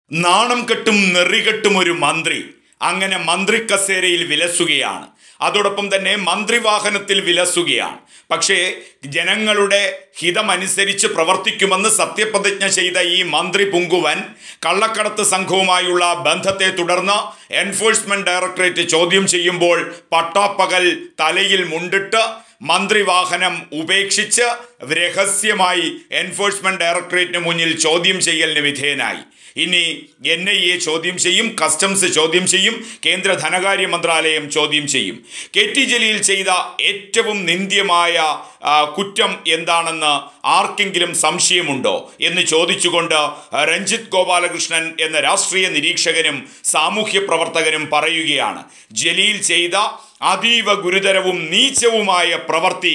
നാണം കെട്ടും നെറികെട്ടും ഒരു മന്ത്രി അങ്ങനെ മന്ത്രി കസേരയിൽ വിലസുകയാണ് അതോടൊപ്പം തന്നെ മന്ത്രിവാഹനത്തിൽ വിലസുകയാണ് പക്ഷേ ജനങ്ങളുടെ ഹിതമനുസരിച്ച് പ്രവർത്തിക്കുമെന്ന് സത്യപ്രതിജ്ഞ ചെയ്ത ഈ മന്ത്രി പുങ്കുവൻ കള്ളക്കടത്ത് സംഘവുമായുള്ള ബന്ധത്തെ തുടർന്ന് എൻഫോഴ്സ്മെന്റ് ഡയറക്ടറേറ്റ് ചോദ്യം ചെയ്യുമ്പോൾ പട്ടാപ്പകൽ തലയിൽ മുണ്ടിട്ട് മന്ത്രിവാഹനം ഉപേക്ഷിച്ച് രഹസ്യമായി എൻഫോഴ്സ്മെന്റ് ഡയറക്ടറേറ്റിന് മുന്നിൽ ചോദ്യം ചെയ്യലിന് വിധേയനായി ഇനി എൻ ഐ എ ചോദ്യം ചെയ്യും കസ്റ്റംസ് ചോദ്യം ചെയ്യും കേന്ദ്ര ധനകാര്യ മന്ത്രാലയം ചോദ്യം ചെയ്യും കെ ടി ജലീൽ ചെയ്ത ഏറ്റവും നിന്ദ്യമായ ആ, കുറ്റം എന്താണെന്ന് ആർക്കെങ്കിലും സംശയമുണ്ടോ എന്ന് ചോദിച്ചുകൊണ്ട് രഞ്ജിത്ത് ഗോപാലകൃഷ്ണൻ എന്ന രാഷ്ട്രീയ നിരീക്ഷകനും സാമൂഹ്യ പ്രവർത്തകനും പറയുകയാണ് ജലീൽ ചെയ്ത അതീവ ഗുരുതരവും നീചവുമായ പ്രവൃത്തി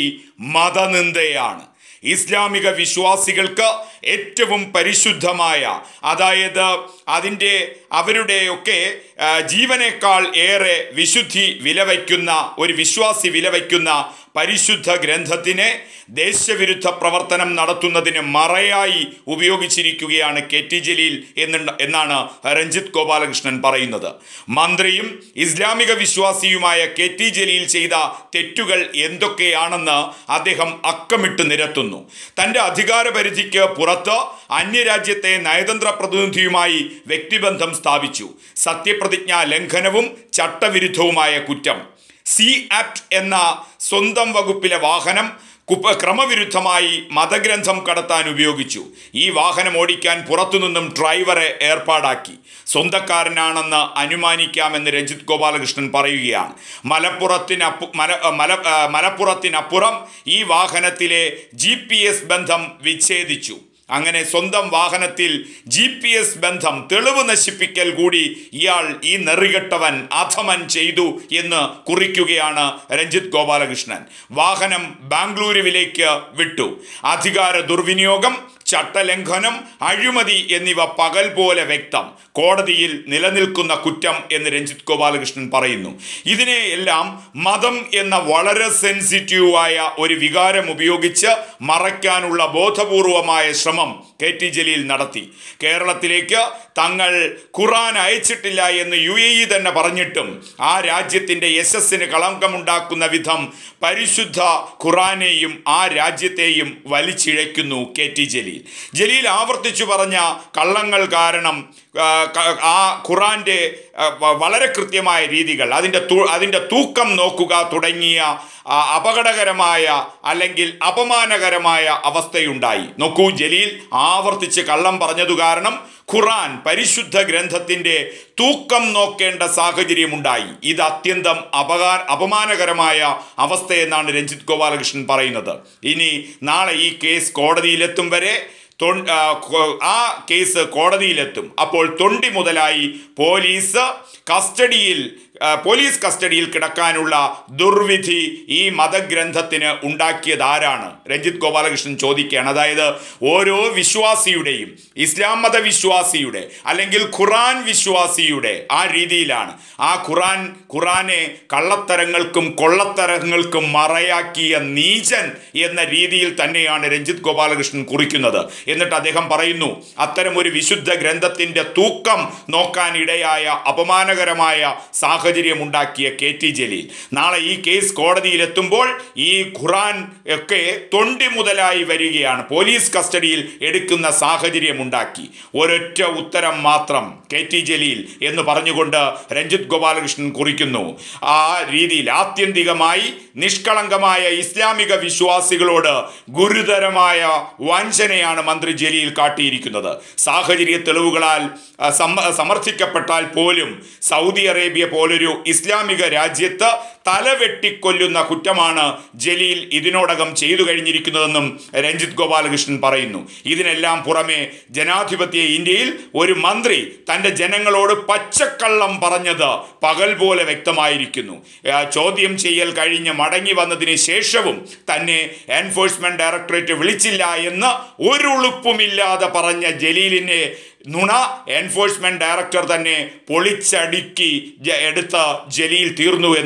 മതനിന്ദയാണ് ഇസ്ലാമിക വിശ്വാസികൾക്ക് ഏറ്റവും പരിശുദ്ധമായ അതായത് അതിൻ്റെ അവരുടെയൊക്കെ ആ, ജീവനേക്കാൾ ഏറെ വിശുദ്ധി വിലവയ്ക്കുന്ന ഒരു വിശ്വാസി വിലവയ്ക്കുന്ന പരിശുദ്ധ ഗ്രന്ഥത്തിനെ ദേശവിരുദ്ധ പ്രവർത്തനം നടത്തുന്നതിന് മറയായി ഉപയോഗിച്ചിരിക്കുകയാണ് കെ ടി ജലീൽ എന്നുണ്ട് എന്നാണ് രഞ്ജിത്ത് ഗോപാലകൃഷ്ണൻ പറയുന്നത് മന്ത്രിയും ഇസ്ലാമിക വിശ്വാസിയുമായ കെ ടി ജലീൽ ചെയ്ത തെറ്റുകൾ എന്തൊക്കെയാണെന്ന് അദ്ദേഹം അക്കമിട്ട് നിരത്തുന്നു തൻ്റെ അധികാരപരിധിക്ക് പുറത്ത് അന്യരാജ്യത്തെ നയതന്ത്ര പ്രതിനിധിയുമായി വ്യക്തിബന്ധം സ്ഥാപിച്ചു സത്യപ്രതിജ്ഞാ ലംഘനവും ചട്ടവിരുദ്ധവുമായ കുറ്റം സി ആപ്റ്റ് എന്ന സ്വന്തം വകുപ്പിലെ വാഹനം കുപ്പ ക്രമവിരുദ്ധമായി മതഗ്രന്ഥം കടത്താൻ ഉപയോഗിച്ചു ഈ വാഹനം ഓടിക്കാൻ പുറത്തുനിന്നും ഡ്രൈവറെ ഏർപ്പാടാക്കി സ്വന്തക്കാരനാണെന്ന് അനുമാനിക്കാമെന്ന് രഞ്ജിത്ത് ഗോപാലകൃഷ്ണൻ പറയുകയാണ് മലപ്പുറത്തിനപ്പു മല മല ആ, മലപ്പുറത്തിനപ്പുറം ഈ വാഹനത്തിലെ ജി ബന്ധം വിച്ഛേദിച്ചു അങ്ങനെ സ്വന്തം വാഹനത്തിൽ ജി പി എസ് ബന്ധം തെളിവ് നശിപ്പിക്കൽ കൂടി ഇയാൾ ഈ നെറികെട്ടവൻ അധമൻ ചെയ്തു എന്ന് കുറിക്കുകയാണ് രഞ്ജിത്ത് ഗോപാലകൃഷ്ണൻ വാഹനം ബാംഗ്ലൂരുവിലേക്ക് വിട്ടു അധികാര ദുർവിനിയോഗം ചട്ടലംഘനം അഴിമതി എന്നിവ പകൽ പോലെ വ്യക്തം കോടതിയിൽ നിലനിൽക്കുന്ന കുറ്റം എന്ന് രഞ്ജിത്ത് ഗോപാലകൃഷ്ണൻ പറയുന്നു ഇതിനെ എല്ലാം മതം എന്ന വളരെ സെൻസിറ്റീവായ ഒരു വികാരം ഉപയോഗിച്ച് മറയ്ക്കാനുള്ള ബോധപൂർവമായ ശ്രമം കെ ടി ജലീൽ നടത്തി കേരളത്തിലേക്ക് തങ്ങൾ ഖുറാൻ അയച്ചിട്ടില്ല എന്ന് യു എ ഇ തന്നെ പറഞ്ഞിട്ടും ആ രാജ്യത്തിൻ്റെ യശസ്സിന് കളങ്കമുണ്ടാക്കുന്ന വിധം പരിശുദ്ധ ഖുറാനെയും ആ രാജ്യത്തെയും വലിച്ചിഴയ്ക്കുന്നു കെ ടി ജലീൽ ജലീൽ ആവർത്തിച്ചു പറഞ്ഞ കള്ളങ്ങൾ കാരണം ആ, ക- ആ ഖുറാൻ്റെ ആ, വ- വളരെ കൃത്യമായ രീതികൾ അതിൻ്റെ തു- അതിൻ്റെ തൂക്കം നോക്കുക തുടങ്ങിയ ആ, അപകടകരമായ അല്ലെങ്കിൽ അപമാനകരമായ അവസ്ഥയുണ്ടായി നോക്കൂ ജലീൽ ആവർത്തിച്ച് കള്ളം പറഞ്ഞതു കാരണം ഖുറാൻ പരിശുദ്ധ ഗ്രന്ഥത്തിൻ്റെ തൂക്കം നോക്കേണ്ട സാഹചര്യമുണ്ടായി ഇത് അത്യന്തം അപകാ അപമാനകരമായ അവസ്ഥയെന്നാണ് രഞ്ജിത്ത് ഗോപാലകൃഷ്ണൻ പറയുന്നത് ഇനി നാളെ ഈ കേസ് കോടതിയിലെത്തും വരെ തൊൺ- ആ, കൊ- ആ കേസ് കോടതിയിലെത്തും അപ്പോൾ തൊണ്ടി മുതലായി പോലീസ് കസ്റ്റഡിയിൽ ആ, പോലീസ് കസ്റ്റഡിയിൽ കിടക്കാനുള്ള ദുർവിധി ഈ മതഗ്രന്ഥത്തിന് ഉണ്ടാക്കിയത് ആരാണ് രഞ്ജിത്ത് ഗോപാലകൃഷ്ണൻ ചോദിക്കുകയാണ് അതായത് ഓരോ വിശ്വാസിയുടെയും ഇസ്ലാം മത വിശ്വാസിയുടെ അല്ലെങ്കിൽ ഖുറാൻ വിശ്വാസിയുടെ ആ രീതിയിലാണ് ആ ഖുറാൻ ഖുറാനെ കള്ളത്തരങ്ങൾക്കും കൊള്ളത്തരങ്ങൾക്കും മറയാക്കിയ നീചൻ എന്ന രീതിയിൽ തന്നെയാണ് രഞ്ജിത്ത് ഗോപാലകൃഷ്ണൻ കുറിക്കുന്നത് എന്നിട്ട് അദ്ദേഹം പറയുന്നു അത്തരം ഒരു വിശുദ്ധ ഗ്രന്ഥത്തിന്റെ തൂക്കം നോക്കാൻ ഇടയായ അപമാനകരമായ സാഹചര്യം ഉണ്ടാക്കിയ കെ ടി ജലീൽ നാളെ ഈ കേസ് കോടതിയിലെത്തുമ്പോൾ ഈ ഖുറാൻ ഒക്കെ തൊണ്ടി മുതലായി വരികയാണ് പോലീസ് കസ്റ്റഡിയിൽ എടുക്കുന്ന സാഹചര്യം ഉണ്ടാക്കി ഒരൊറ്റ ഉത്തരം മാത്രം കെ ടി ജലീൽ എന്ന് പറഞ്ഞുകൊണ്ട് രഞ്ജിത്ത് ഗോപാലകൃഷ്ണൻ കുറിക്കുന്നു ആ രീതിയിൽ ആത്യന്തികമായി നിഷ്കളങ്കമായ ഇസ്ലാമിക വിശ്വാസികളോട് ഗുരുതരമായ വഞ്ചനയാണ് മന്ത്രി ജലീൽ കാട്ടിയിരിക്കുന്നത് സാഹചര്യ തെളിവുകളാൽ ആ, സമ്മ- സമർത്ഥിക്കപ്പെട്ടാൽ പോലും സൗദി അറേബ്യ പോലൊരു ഇസ്ലാമിക രാജ്യത്ത് തലവെട്ടിക്കൊല്ലുന്ന കുറ്റമാണ് ജലീൽ ഇതിനോടകം ചെയ്തു കഴിഞ്ഞിരിക്കുന്നതെന്നും രഞ്ജിത്ത് ഗോപാലകൃഷ്ണൻ പറയുന്നു ഇതിനെല്ലാം പുറമെ ജനാധിപത്യ ഇന്ത്യയിൽ ഒരു മന്ത്രി തൻ്റെ ജനങ്ങളോട് പച്ചക്കള്ളം പറഞ്ഞത് പകൽ പോലെ വ്യക്തമായിരിക്കുന്നു ആ, ചോദ്യം ചെയ്യൽ കഴിഞ്ഞ് മടങ്ങി വന്നതിന് ശേഷവും തന്നെ എൻഫോഴ്സ്മെന്റ് ഡയറക്ടറേറ്റ് വിളിച്ചില്ല എന്ന് ഒരു ഉളുപ്പുമില്ലാതെ പറഞ്ഞ ജലീലിനെ നുണ എൻഫോഴ്സ്മെന്റ് ഡയറക്ടർ തന്നെ പൊളിച്ചടുക്കി ജ- എടുത്ത ജലീൽ തീർന്നു എന്നും പറയുന്നു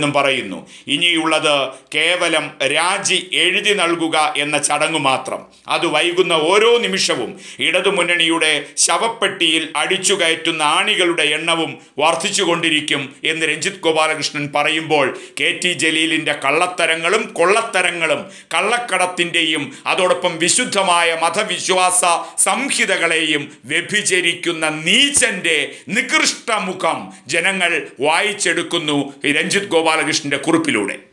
പറയുന്നു ഇനിയുള്ളത് കേവലം രാജി എഴുതി നൽകുക എന്ന ചടങ്ങ് മാത്രം അത് വൈകുന്ന ഓരോ നിമിഷവും ഇടതുമുന്നണിയുടെ ശവപ്പെട്ടിയിൽ അടിച്ചു കയറ്റുന്ന ആണികളുടെ എണ്ണവും വർദ്ധിച്ചുകൊണ്ടിരിക്കും എന്ന് രഞ്ജിത്ത് ഗോപാലകൃഷ്ണൻ പറയുമ്പോൾ കെ ടി ജലീലിൻ്റെ കള്ളത്തരങ്ങളും കൊള്ളത്തരങ്ങളും കള്ളക്കടത്തിൻ്റെയും അതോടൊപ്പം വിശുദ്ധമായ മതവിശ്വാസ സംഹിതകളെയും വ്യഭിചരിക്കുന്ന നീചന്റെ നികൃഷ്ട മുഖം ജനങ്ങൾ വായിച്ചെടുക്കുന്നു രഞ്ജിത്ത് ഗോപാലകൃഷ്ണന്റെ കുറിപ്പിലൂടെ